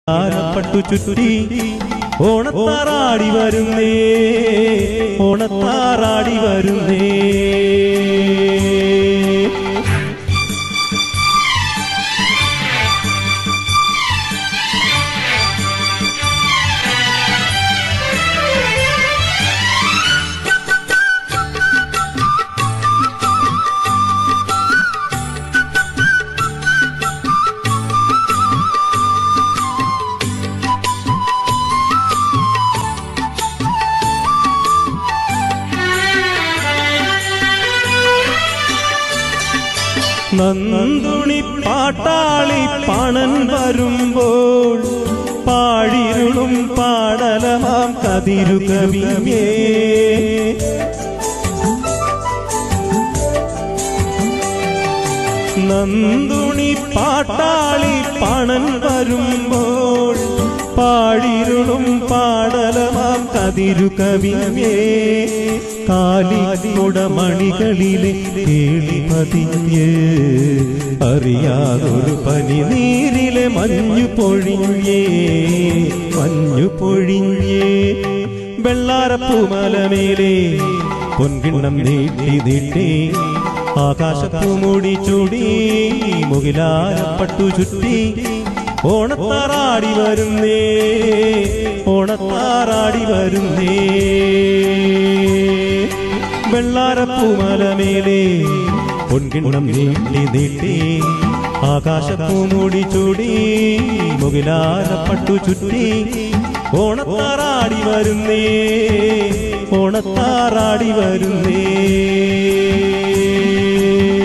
ആനപ്പട്ടു ചുറ്റി ഓണത്താറാടി വരുന്നേ ഓണത്താറാടി വരുന്നേ നന്ദുണി പാട്ടാളി പണൻ വരുമ്പോൾ പാഴിരുളും പാടലമാം കതിരു കവിയേ നന്ദുണി പാട്ടാളി പണൻ വരുമ്പോൾ പാടിരുളും പാടലമാം കതിരു കവിയേ കാലിക്കുട മണികളിലെ കേളി പതിഞ്ഞ് അറിയാതൊരു പനി നീരിലെ മഞ്ഞു പൊഴിഞ്ഞേ മഞ്ഞു പൊഴിഞ്ഞേ വെള്ളാരപ്പൂമലമേലെ പൊൻകിണ്ണം നീട്ടി നീട്ടി ആകാശപ്പൂ മൂടി ചൂടി മുകിലാരപ്പട്ടു ചുറ്റി ഓണത്താറാടി വരുന്നേ ഓണത്താറാടി വരുന്നേ വെള്ളാരപ്പൂമലമേലെ പൊൻകിണ്ണം നീട്ടി നീട്ടി ആകാശപ്പൂ മൂടി ചൂടി മുകിലാരപ്പട്ടു ചുറ്റി ഓണത്താറാടി വരുന്നേ ഓണത്താറാടി വരുന്നേ